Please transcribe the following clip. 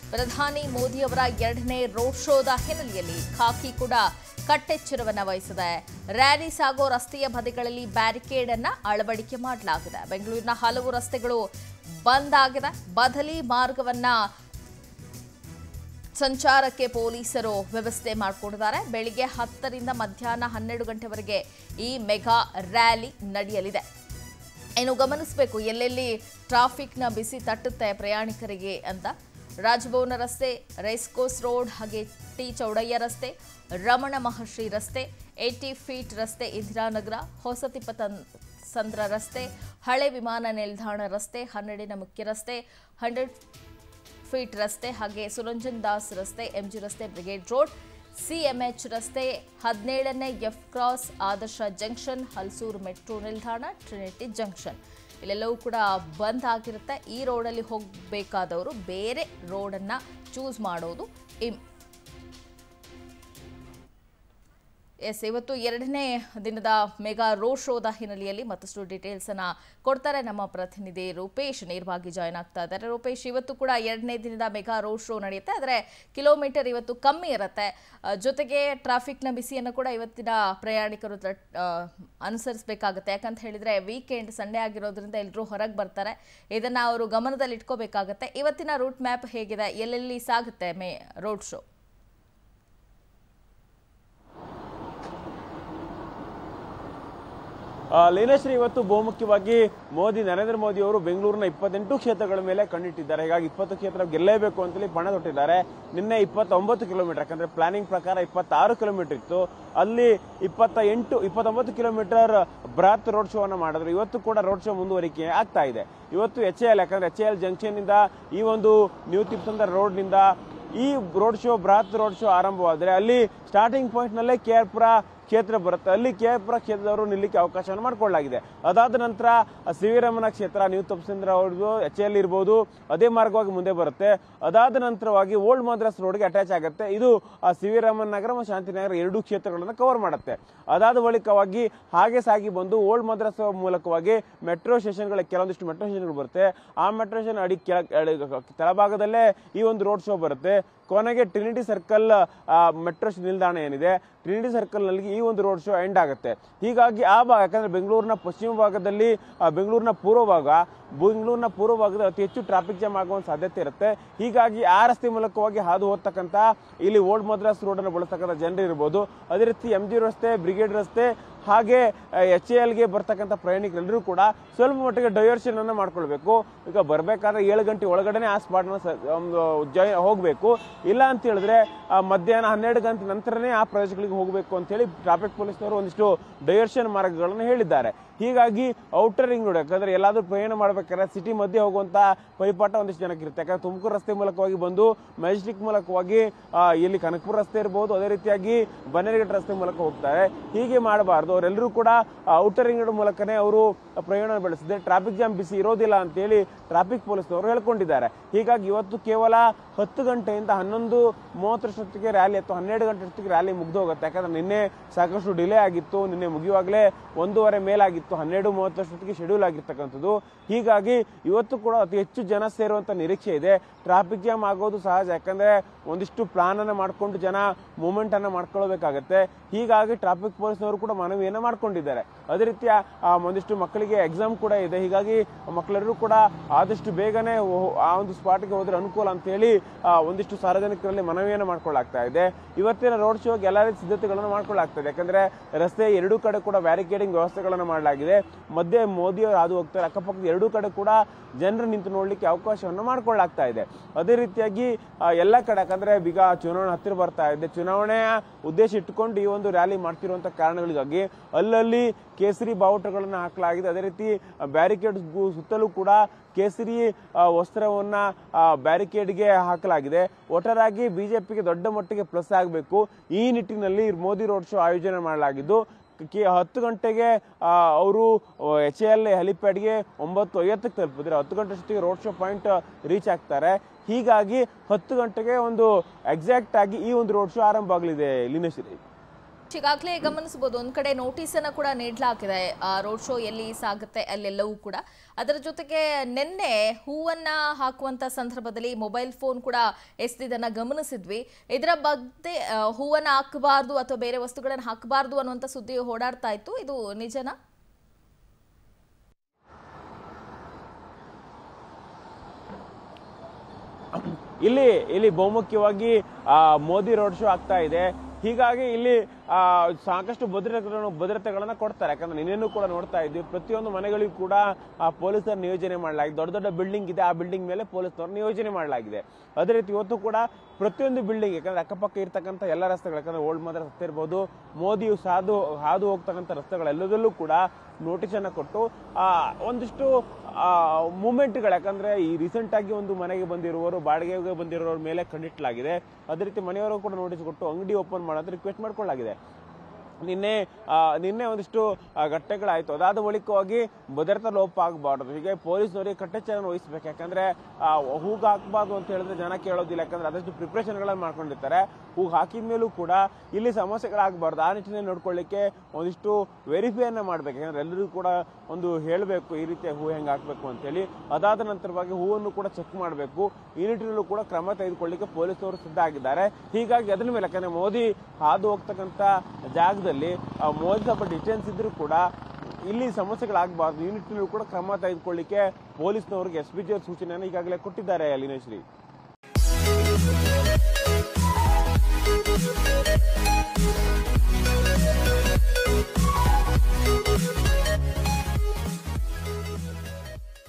ಪ್ರಧಾನಿ ಮೋದಿಯವರ ಎರಡನೇ ರೋಡ್ ಶೋದ ಹಿನ್ನೆಲೆಯಲ್ಲಿ ಖಾಕಿ ಕೂಡ ಕಟ್ಟೆಚ್ಚರವನ್ನ ವಹಿಸಿದೆ ರ್ಯಾಲಿ ಸಾಗೋ ರಸ್ತೆಯ ಬದಿಗಳಲ್ಲಿ ಬ್ಯಾರಿಕೇಡ್ ಅನ್ನ ಅಳವಡಿಕೆ ಮಾಡಲಾಗಿದೆ ಬೆಂಗಳೂರಿನ ಹಲವು ರಸ್ತೆಗಳು ಬಂದ್ ಆಗಿದೆ ಬದಲಿ ಮಾರ್ಗವನ್ನ ಸಂಚಾರಕ್ಕೆ ಪೊಲೀಸರು ವ್ಯವಸ್ಥೆ ಮಾಡಿಕೊಂಡಿದ್ದಾರೆ ಬೆಳಿಗ್ಗೆ ಹತ್ತರಿಂದ ಮಧ್ಯಾಹ್ನ ಹನ್ನೆರಡು ಗಂಟೆವರೆಗೆ ಈ ಮೆಗಾ ರ್ಯಾಲಿ ನಡೆಯಲಿದೆ ಇನ್ನು ಗಮನಿಸಬೇಕು ಎಲ್ಲೆಲ್ಲಿ ಟ್ರಾಫಿಕ್ನ ಬಿಸಿ ತಟ್ಟುತ್ತೆ ಪ್ರಯಾಣಿಕರಿಗೆ ಅಂತ ರಾಜಭವನ ರಸ್ತೆ ರೇಸ್ಕೋಸ್ ರೋಡ್ ಹಾಗೆ ಟಿ ಚೌಡಯ್ಯ ರಸ್ತೆ ರಮಣ ಮಹರ್ಷಿ ರಸ್ತೆ ಏಟಿ ಫೀಟ್ ರಸ್ತೆ ಇಂದಿರಾನಗರ ಹೊಸತಿಪ್ಪ ಸಂದ್ರ ರಸ್ತೆ ಹಳೆ ವಿಮಾನ ನಿಲ್ದಾಣ ರಸ್ತೆ ಹನ್ನೆರಡಿನ ಮುಖ್ಯ ರಸ್ತೆ ಹಂಡ್ರೆಡ್ ಫೀಟ್ ರಸ್ತೆ ಹಾಗೆ ಸುರಂಜನ್ ದಾಸ್ ರಸ್ತೆ ಎಂಜಿ ರಸ್ತೆ ಬ್ರಿಗೇಡ್ ರೋಡ್ ಸಿಎಂಎಚ್ ರಸ್ತೆ ಹದಿನೇಳನೇ F cross Adarsha junction Halsuru metro ನಿಲ್ದಾಣ ಟ್ರಿನಿಟಿ ಜಂಕ್ಷನ್ ಇಲ್ಲೆಲ್ಲವೂ ಕೂಡ ಬಂದ್ ಆಗಿರುತ್ತೆ ಈ ರೋಡಲ್ಲಿ ಹೋಗಬೇಕಾದವರು ಬೇರೆ ರೋಡನ್ನು ಚೂಸ್ ಮಾಡೋದು ಇಮ್ ಎಸ್ ಇವತ್ತು ಎರಡನೇ ದಿನದ ಮೆಗಾ ರೋಡ್ ಶೋದ ಹಿನ್ನೆಲೆಯಲ್ಲಿ ಮತ್ತಷ್ಟು ಡೀಟೇಲ್ಸ್ ಅನ್ನ ಕೊಡ್ತಾರೆ ನಮ್ಮ ಪ್ರತಿನಿಧಿ ರೂಪೇಶ್ ನೇರವಾಗಿ ಜಾಯ್ನ್ ಆಗ್ತಾ ಇದ್ದಾರೆ ರೂಪೇಶ್ ಇವತ್ತು ಕೂಡ ಎರಡನೇ ದಿನದ ಮೆಗಾ ರೋಡ್ ಶೋ ನಡೆಯುತ್ತೆ ಆದರೆ ಕಿಲೋಮೀಟರ್ ಇವತ್ತು ಕಮ್ಮಿ ಇರುತ್ತೆ ಆ, ಜೊತೆಗೆ ಟ್ರಾಫಿಕ್ನ ಬಿಸಿಯನ್ನು ಕೂಡ ಇವತ್ತಿನ ಪ್ರಯಾಣಿಕರು ತಟ್- ಆ, ಅನುಸರಿಸಬೇಕಾಗುತ್ತೆ ಯಾಕಂತ ಹೇಳಿದ್ರೆ ವೀಕೆಂಡ್ ಸಂಡೇ ಆಗಿರೋದ್ರಿಂದ ಎಲ್ಲರೂ ಹೊರಗೆ ಬರ್ತಾರೆ ಇದನ್ನ ಅವರು ಗಮನದಲ್ಲಿ ಇಟ್ಕೋಬೇಕಾಗತ್ತೆ ಇವತ್ತಿನ ರೂಟ್ ಮ್ಯಾಪ್ ಹೇಗಿದೆ ಎಲ್ಲೆಲ್ಲಿ ಸಾಗುತ್ತೆ ಮೇ ರೋಡ್ ಶೋ ಆ, ಲೀನಶ್ರೀ ಇವತ್ತು ಬಹುಮುಖ್ಯವಾಗಿ ಮೋದಿ ನರೇಂದ್ರ ಮೋದಿ ಅವರು ಬೆಂಗಳೂರಿನ ಇಪ್ಪತ್ತೆಂಟು ಕ್ಷೇತ್ರಗಳ ಮೇಲೆ ಕಣ್ಣಿಟ್ಟಿದ್ದಾರೆ ಹೀಗಾಗಿ ಇಪ್ಪತ್ತು ಕ್ಷೇತ್ರ ಗೆಲ್ಲೇಬೇಕು ಅಂತೇಳಿ ಪಣ ತೊಟ್ಟಿದ್ದಾರೆ ನಿನ್ನೆ ಇಪ್ಪತ್ತೊಂಬತ್ತು ಕಿಲೋಮೀಟರ್ ಯಾಕಂದ್ರೆ ಪ್ಲಾನಿಂಗ್ ಪ್ರಕಾರ ಇಪ್ಪತ್ತಾರು ಕಿಲೋಮೀಟರ್ ಇತ್ತು ಅಲ್ಲಿ ಇಪ್ಪತ್ತ ಎಂಟು ಇಪ್ಪತ್ತೊಂಬತ್ತು ಕಿಲೋಮೀಟರ್ ಬೃಹತ್ ರೋಡ್ ಶೋ ಅನ್ನ ಮಾಡಿದ್ರು ಇವತ್ತು ಕೂಡ ರೋಡ್ ಶೋ ಮುಂದುವರಿಕೆ ಆಗ್ತಾ ಇದೆ ಇವತ್ತು ಎಚ್ ಎಲ್ ಯಾಕಂದ್ರೆ ಎಚ್ ಎಲ್ ಜಂಕ್ಷನ್ ಇಂದ ಈ ಒಂದು ನ್ಯೂ ತಿಪ್ಸಂದ್ರ ರೋಡ್ ನಿಂದ ಈ ರೋಡ್ ಶೋ ಬೃಹತ್ ರೋಡ್ ಶೋ ಆರಂಭವಾದ್ರೆ ಅಲ್ಲಿ ಸ್ಟಾರ್ಟಿಂಗ್ ಪಾಯಿಂಟ್ ನಲ್ಲೇ ಕೆ ಆರ್ ಪುರ ಕ್ಷೇತ್ರ ಬರುತ್ತೆ ಅಲ್ಲಿ ಕೆ ಆರ್ ಪುರ ಕ್ಷೇತ್ರದವರು ನಿಲ್ಲಿಕ್ಕೆ ಅವಕಾಶವನ್ನು ಮಾಡಿಕೊಳ್ಳಲಾಗಿದೆ ಅದಾದ ನಂತರ ಸಿ ವಿ ರಮಣ ಕ್ಷೇತ್ರ ನ್ಯೂ ತಪ್ಸೇಂದ್ರ ಅವ್ರದ್ದು ಎಚ್ ಎಲ್ ಇರ್ಬೋದು ಅದೇ ಮಾರ್ಗವಾಗಿ ಮುಂದೆ ಬರುತ್ತೆ ಅದಾದ ನಂತರವಾಗಿ ಓಲ್ಡ್ ಮದ್ರಾಸ್ ರೋಡ್ಗೆ ಅಟ್ಯಾಚ್ ಆಗುತ್ತೆ ಇದು ಆ ಸಿ ವಿ ರಾಮನ್ ನಗರ ಮತ್ತು ಶಾಂತಿನಗರ ಎರಡೂ ಕ್ಷೇತ್ರಗಳನ್ನು ಕವರ್ ಮಾಡುತ್ತೆ ಅದಾದ ಬಳಿಕವಾಗಿ ಹಾಗೆ ಸಾಗಿ ಬಂದು ಓಲ್ಡ್ ಮದ್ರಾಸ್ ಮೂಲಕವಾಗಿ ಮೆಟ್ರೋ ಸ್ಟೇಷನ್ಗಳ ಕೆಲವೊಂದಿಷ್ಟು ಮೆಟ್ರೋ ಸ್ಟೇಷನ್ಗಳು ಬರುತ್ತೆ ಆ ಮೆಟ್ರೋ ಸ್ಟೇಷನ್ ಅಡಿ ಕೆಳ ಅಡಿ- ಕೆಳಭಾಗದಲ್ಲೇ ಈ ಒಂದು ರೋಡ್ ಶೋ ಬರುತ್ತೆ ಕೊನೆಗೆ ಟ್ರಿನಿಟಿ ಸರ್ಕಲ್ ಮೆಟ್ರೋ ನಿಲ್ದಾಣ ಏನಿದೆ ಟ್ರಿನಿಟಿ ಸರ್ಕಲ್ ನಲ್ಲಿ ಈ ಒಂದು ರೋಡ್ ಶೋ ಎಂಡ್ ಆಗುತ್ತೆ ಹೀಗಾಗಿ ಆ ಭಾಗ ಯಾಕಂದ್ರೆ ಬೆಂಗಳೂರಿನ ಪಶ್ಚಿಮ ಭಾಗದಲ್ಲಿ ಆ, ಬೆಂಗಳೂರಿನ ಪೂರ್ವ ಭಾಗ ಬೆಂಗಳೂರಿನ ಪೂರ್ವ ಭಾಗದಲ್ಲಿ ಅತಿ ಹೆಚ್ಚು ಟ್ರಾಫಿಕ್ ಜಾಮ್ ಆಗುವ ಸಾಧ್ಯತೆ ಇರುತ್ತೆ ಹೀಗಾಗಿ ಆ ರಸ್ತೆ ಮೂಲಕವಾಗಿ ಹಾದು ಹೋಗ್ತಕ್ಕಂಥ ಇಲ್ಲಿ ಓಲ್ಡ್ ಮದ್ರಾಸ್ ರೋಡ್ ಅನ್ನು ಬಳಸ್ತಕ್ಕಂಥ ಜನರು ಇರ್ಬೋದು ಅದೇ ರೀತಿ ಎಂ ಜಿ ರಸ್ತೆ ಬ್ರಿಗೇಡ್ ರಸ್ತೆ ಹಾಗೆ ಎಚ್ ಎಲ್ಗೆ ಬರ್ತಕ್ಕಂಥ ಪ್ರಯಾಣಿಕರೆಲ್ಲರೂ ಕೂಡ ಸ್ವಲ್ಪ ಮಟ್ಟಿಗೆ ಡೈವರ್ಷನ್ ಅನ್ನ ಮಾಡ್ಕೊಳ್ಬೇಕು ಈಗ ಬರಬೇಕಾದ್ರೆ ಏಳು ಗಂಟೆ ಒಳಗಡೆನೆ ಆ ಸ್ಪಾಟ್ನ ಜಾಯ್ ಹೋಗಬೇಕು ಇಲ್ಲ ಅಂತ ಹೇಳಿದ್ರೆ ಆ, ಮಧ್ಯಾಹ್ನ ಹನ್ನೆರಡು ಗಂಟೆ ನಂತರನೇ ಆ ಪ್ರದೇಶಗಳಿಗೆ ಹೋಗಬೇಕು ಅಂತ ಹೇಳಿ ಟ್ರಾಫಿಕ್ ಪೊಲೀಸ್ನವರು ಒಂದಿಷ್ಟು ಡೈವರ್ಷನ್ ಮಾರ್ಗಗಳನ್ನು ಹೇಳಿದ್ದಾರೆ ಹೀಗಾಗಿ ಔಟರ್ ರಿಂಗ್ ರೋಡ್ ಯಾಕಂದ್ರೆ ಎಲ್ಲಾದ್ರೂ ಪ್ರಯಾಣ ಮಾಡ್ಬೇಕಾದ್ರೆ ಸಿಟಿ ಮಧ್ಯೆ ಹೋಗುವಂತ ಪರಿಪಾಠ ಒಂದಿಷ್ಟು ಜನಕ್ಕೆ ಇರುತ್ತೆ ಯಾಕಂದ್ರೆ ತುಮಕೂರು ರಸ್ತೆ ಮೂಲಕವಾಗಿ ಬಂದು ಮೆಜೆಸ್ಟಿಕ್ ಮೂಲಕವಾಗಿ ಆ, ಇಲ್ಲಿ ಕನಕಪುರ ರಸ್ತೆ ಇರ್ಬೋದು ಅದೇ ರೀತಿಯಾಗಿ ಬನ್ನೇರಘಟ್ಟ ರಸ್ತೆ ಮೂಲಕ ಹೋಗ್ತಾರೆ ಹೀಗೆ ಮಾಡಬಾರ್ದು ಅವರೆಲ್ಲರೂ ಕೂಡ ಔಟರ್ ರಿಂಗ್ ರೋಡ್ ಮೂಲಕನೇ ಅವರು ಪ್ರಯಾಣ ಬೆಳೆಸಿದ್ರೆ ಟ್ರಾಫಿಕ್ ಜಾಮ್ ಬಿಸಿ ಇರೋದಿಲ್ಲ ಅಂತೇಳಿ ಟ್ರಾಫಿಕ್ ಪೊಲೀಸ್ನವರು ಹೇಳ್ಕೊಂಡಿದ್ದಾರೆ ಹೀಗಾಗಿ ಇವತ್ತು ಕೇವಲ ಹತ್ತು ಗಂಟೆಯಿಂದ ಹನ್ನೊಂದು ಮೂವತ್ತರಷ್ಟೊತ್ತಿಗೆ ರ್ಯಾಲಿ ಅಥವಾ ಹನ್ನೆರಡು ಗಂಟೆಯಷ್ಟೊತ್ತಿಗೆ ರ್ಯಾಲಿ ಮುಗ್ದು ಹೋಗುತ್ತೆ ಯಾಕಂದ್ರೆ ನಿನ್ನೆ ಸಾಕಷ್ಟು ಡಿಲೇ ಆಗಿತ್ತು ನಿನ್ನೆ ಮುಗಿಯುವಾಗಲೇ ಒಂದೂವರೆ ಮೇಲಾಗಿತ್ತು ಹನ್ನೆರಡು ಮೂವತ್ತರಷ್ಟೊತ್ತಿಗೆ ಶೆಡ್ಯೂಲ್ ಆಗಿರ್ತಕ್ಕಂಥದ್ದು ಹೀಗಾಗಿ ಇವತ್ತು ಕೂಡ ಅತಿ ಹೆಚ್ಚು ಜನ ಸೇರುವಂತ ನಿರೀಕ್ಷೆ ಇದೆ ಟ್ರಾಫಿಕ್ ಜಾಮ್ ಆಗೋದು ಸಹಜ ಯಾಕಂದ್ರೆ ಒಂದಿಷ್ಟು ಪ್ಲಾನ್ ಅನ್ನ ಮಾಡ್ಕೊಂಡು ಜನ ಮೂವ್ಮೆಂಟ್ ಅನ್ನ ಮಾಡ್ಕೊಳ್ಬೇಕಾಗತ್ತೆ ಹೀಗಾಗಿ ಟ್ರಾಫಿಕ್ ಪೊಲೀಸ್ನವರು ಕೂಡ ಮನವಿಯನ್ನ ಮಾಡ್ಕೊಂಡಿದ್ದಾರೆ ಅದೇ ರೀತಿಯ ಆ, ಒಂದಿಷ್ಟು ಮಕ್ಕಳಿಗೆ ಎಕ್ಸಾಮ್ ಕೂಡ ಇದೆ ಹೀಗಾಗಿ ಮಕ್ಕಳೆಲ್ಲರೂ ಕೂಡ ಆದಷ್ಟು ಬೇಗನೆ ಹೋ- ಆ ಒಂದು ಸ್ಪಾಟ್ಗೆ ಹೋದ್ರೆ ಅನುಕೂಲ ಅಂತ ಹೇಳಿ ಆ, ಒಂದಿಷ್ಟು ಸಾರ್ವಜನಿಕರಲ್ಲಿ ಮನವಿಯನ್ನು ಮಾಡ್ಕೊಳ್ಳಾಗ್ತಾ ಇದೆ ಇವತ್ತಿನ ರೋಡ್ ಶೋಗೆ ಎಲ್ಲ ರೀತಿ ಸಿದ್ಧತೆಗಳನ್ನು ಮಾಡ್ಕೊಳ್ಳಾಗ್ತಾ ಇದೆ ಯಾಕಂದ್ರೆ ರಸ್ತೆ ಎರಡೂ ಕಡೆ ಕೂಡ ಬ್ಯಾರಿಕೇಡಿಂಗ್ ವ್ಯವಸ್ಥೆಗಳನ್ನು ಮಾಡಲಾಗಿದೆ ಮಧ್ಯೆ ಮೋದಿ ಅವರು ಹಾದು ಹೋಗ್ತಾರೆ ಅಕ್ಕಪಕ್ಕದ ಎರಡೂ ಕಡೆ ಕೂಡ ಜನರು ನಿಂತು ನೋಡ್ಲಿಕ್ಕೆ ಅವಕಾಶವನ್ನು ಮಾಡ್ಕೊಳ್ಳಾಗ್ತಾ ಇದೆ ಅದೇ ರೀತಿಯಾಗಿ ಆ, ಎಲ್ಲ ಕಡೆ ಯಾಕಂದ್ರೆ ಈಗ ಚುನಾವಣೆ ಹತ್ತಿರ ಬರ್ತಾ ಇದೆ ಚುನಾವಣೆಯ ಉದ್ದೇಶ ಇಟ್ಟುಕೊಂಡು ಈ ಒಂದು ರ್ಯಾಲಿ ಮಾಡ್ತಿರುವಂತ ಕಾರಣಗಳಿಗಾಗಿ ಅಲ್ಲಲ್ಲಿ ಕೇಸರಿ ಬಾವುಟಗಳನ್ನು ಹಾಕಲಾಗಿದೆ ಅದೇ ರೀತಿ ಬ್ಯಾರಿಕೇಡ್ ಸುತ್ತಲೂ ಕೂಡ ಕೇಸರಿ ಆ, ವಸ್ತ್ರವನ್ನ ಆ, ಬ್ಯಾರಿಕೇಡ್ಗೆ ಹಾಕಲಾಗಿದೆ ಒಟ್ಟಾರಾಗಿ ಬಿಜೆಪಿಗೆ ದೊಡ್ಡ ಮಟ್ಟಿಗೆ ಪ್ಲಸ್ ಆಗಬೇಕು ಈ ನಿಟ್ಟಿನಲ್ಲಿ ಮೋದಿ ರೋಡ್ ಶೋ ಆಯೋಜನೆ ಮಾಡಲಾಗಿದ್ದು ಕೆ ಹತ್ತು ಗಂಟೆಗೆ ಅವರು ಎಚ್ ಎಲ್ ಹೆಲಿಪ್ಯಾಡ್ಗೆ ಒಂಬತ್ತು ಐವತ್ತಕ್ಕೆ ತಲುಪಿದ್ರೆ ಹತ್ತು ಗಂಟೆ ಅಷ್ಟೊತ್ತಿಗೆ ರೋಡ್ ಶೋ ಪಾಯಿಂಟ್ ರೀಚ್ ಆಗ್ತಾರೆ ಹೀಗಾಗಿ ಹತ್ತು ಗಂಟೆಗೆ ಒಂದು ಎಕ್ಸಾಕ್ಟ್ ಆಗಿ ಈ ಒಂದು ರೋಡ್ ಶೋ ಆರಂಭ ಆಗಲಿದೆ ಲೀನೇಶ್ವರಿ ಈಗಾಗಲೇ ಗಮನಿಸಬಹುದು ಒಂದ್ ಕಡೆ ನೋಟಿಸ್ ಅನ್ನ ಕೂಡ ನೀಡಲಾಗಿದೆ ರೋಡ್ ಶೋ ಎಲ್ಲಿ ಸಾಗುತ್ತೆ ಅಲ್ಲೆಲ್ಲವೂ ಕೂಡ ಅದರ ಜೊತೆಗೆ ನಿನ್ನೆ ಹೂವನ್ನ ಹಾಕುವಂತ ಸಂದರ್ಭದಲ್ಲಿ ಮೊಬೈಲ್ ಫೋನ್ ಕೂಡ ಎಸ್ದಿದ್ದನ್ನ ಗಮನಿಸಿದ್ವಿ ಇದರ ಬಗ್ಗೆ ಆ, ಹೂವನ್ನ ಹಾಕಬಾರ್ದು ಅಥವಾ ಬೇರೆ ವಸ್ತುಗಳನ್ನ ಹಾಕಬಾರ್ದು ಅನ್ನುವಂಥ ಸುದ್ದಿ ಓಡಾಡ್ತಾ ಇತ್ತು ಇದು ನಿಜನಾ ಇಲ್ಲಿ ಇಲ್ಲಿ ಬಹುಮುಖ್ಯವಾಗಿ ಆ, ಮೋದಿ ರೋಡ್ ಶೋ ಆಗ್ತಾ ಇದೆ ಹೀಗಾಗಿ ಇಲ್ಲಿ ಆ, ಸಾಕಷ್ಟು ಭದ್ರತೆಗಳನ್ನು ಭದ್ರತೆಗಳನ್ನ ಕೊಡ್ತಾರೆ ಯಾಕಂದ್ರೆ ನಿನ್ನೆನೂ ಕೂಡ ನೋಡ್ತಾ ಇದ್ವಿ ಪ್ರತಿಯೊಂದು ಮನೆಗಳಿಗೂ ಕೂಡ ಆ ಪೊಲೀಸರ ನಿಯೋಜನೆ ಮಾಡಲಾಗಿದೆ ದೊಡ್ಡ ದೊಡ್ಡ ಬಿಲ್ಡಿಂಗ್ ಇದೆ ಆ ಬಿಲ್ಡಿಂಗ್ ಮೇಲೆ ಪೊಲೀಸ್ನವ್ರ ನಿಯೋಜನೆ ಮಾಡಲಾಗಿದೆ ಅದೇ ರೀತಿ ಇವತ್ತು ಕೂಡ ಪ್ರತಿಯೊಂದು ಬಿಲ್ಡಿಂಗ್ ಯಾಕಂದ್ರೆ ಅಕ್ಕಪಕ್ಕ ಇರ್ತಕ್ಕಂಥ ಎಲ್ಲ ರಸ್ತೆಗಳು ಯಾಕಂದ್ರೆ ಓಲ್ಡ್ ಮದರ್ ರಸ್ತೆ ಇರ್ಬೋದು ಮೋದಿಯು ಸಾದು ಹಾದು ಹೋಗ್ತಕ್ಕಂಥ ರಸ್ತೆಗಳೆಲ್ಲದಲ್ಲೂ ಕೂಡ ನೋಟಿಸ್ ಅನ್ನ ಕೊಟ್ಟು ಆ ಒಂದಿಷ್ಟು ಮೂಮೆಂಟ್ಗಳು ಯಾಕಂದ್ರೆ ಈ ರೀಸೆಂಟ್ ಆಗಿ ಒಂದು ಮನೆಗೆ ಬಂದಿರುವವರು ಬಾಡಿಗೆಗೆ ಬಂದಿರೋರ ಮೇಲೆ ಕಣ್ಣಿಟ್ಲಾಗಿದೆ ಅದೇ ರೀತಿ ಮನೆಯವರು ಕೂಡ ನೋಟಿಸ್ ಕೊಟ್ಟು ಅಂಗಡಿ ಓಪನ್ ಮಾಡೋದು ರಿಕ್ವೆಸ್ಟ್ ಮಾಡ್ಕೊಳ್ಳಾಗಿದೆ ನಿನ್ನೆ ಆ, ನಿನ್ನೆ ಒಂದಿಷ್ಟು ಆ, ಘಟನೆಗಳಾಯ್ತು ಅದಾದ ಬಳಿಕವಾಗಿ ಭದ್ರತಾ ಲೋಪ ಆಗಬಾರ್ದು ಹೀಗೆ ಪೊಲೀಸ್ನವರಿಗೆ ಕಟ್ಟೆಚ್ಚರನ್ನು ವಹಿಸ್ಬೇಕು ಯಾಕಂದ್ರೆ ಆ, ಹೂಗ್ ಹಾಕಬಾರ್ದು ಅಂತ ಹೇಳಿದ್ರೆ ಜನ ಕೇಳೋದಿಲ್ಲ ಯಾಕಂದ್ರೆ ಅದಷ್ಟು ಪ್ರಿಪ್ರೇಷನ್ಗಳನ್ನು ಮಾಡ್ಕೊಂಡಿರ್ತಾರೆ ಹೂಗ್ ಹಾಕಿದ ಮೇಲೂ ಕೂಡ ಇಲ್ಲಿ ಸಮಸ್ಯೆಗಳಾಗಬಾರ್ದು ಆ ನಿಟ್ಟಿನಲ್ಲಿ ನೋಡ್ಕೊಳ್ಳಿಕ್ಕೆ ಒಂದಿಷ್ಟು ವೆರಿಫೈನ ಮಾಡ್ಬೇಕು ಯಾಕಂದ್ರೆ ಎಲ್ಲರಿಗೂ ಕೂಡ ಒಂದು ಹೇಳಬೇಕು ಈ ರೀತಿಯ ಹೂ ಹೆಂಗೆ ಹಾಕಬೇಕು ಅಂತೇಳಿ ಅದಾದ ನಂತರವಾಗಿ ಹೂವನ್ನು ಕೂಡ ಚೆಕ್ ಮಾಡಬೇಕು ಈ ನಿಟ್ಟಿನಲ್ಲೂ ಕೂಡ ಕ್ರಮ ತೆಗೆದುಕೊಳ್ಳಿಕ್ಕೆ ಪೊಲೀಸರು ಸಿದ್ಧ ಆಗಿದ್ದಾರೆ ಹೀಗಾಗಿ ಅದರ ಮೇಲೆ ಯಾಕಂದ್ರೆ ಮೋದಿ ಹಾದು ಹೋಗ್ತಕ್ಕಂಥ ಜಾಗದಲ್ಲಿ ಆ, ಮೋದಿ ಸ್ವಲ್ಪ ಡಿಸ್ಟೆನ್ಸ್ ಇದ್ರೂ ಕೂಡ ಇಲ್ಲಿ ಸಮಸ್ಯೆಗಳಾಗಬಾರ್ದು ಈ ನಿಟ್ಟಿನಲ್ಲೂ ಕೂಡ ಕ್ರಮ ತೆಗೆದುಕೊಳ್ಳಿಕ್ಕೆ ಪೊಲೀಸ್ನವರಿಗೆ ಎಸ್ ಪಿ ಜಿ ಸೂಚನೆಯನ್ನು ಈಗಾಗಲೇ ಕೊಟ್ಟಿದ್ದಾರೆ ಲೀನೇಶ್ರೀ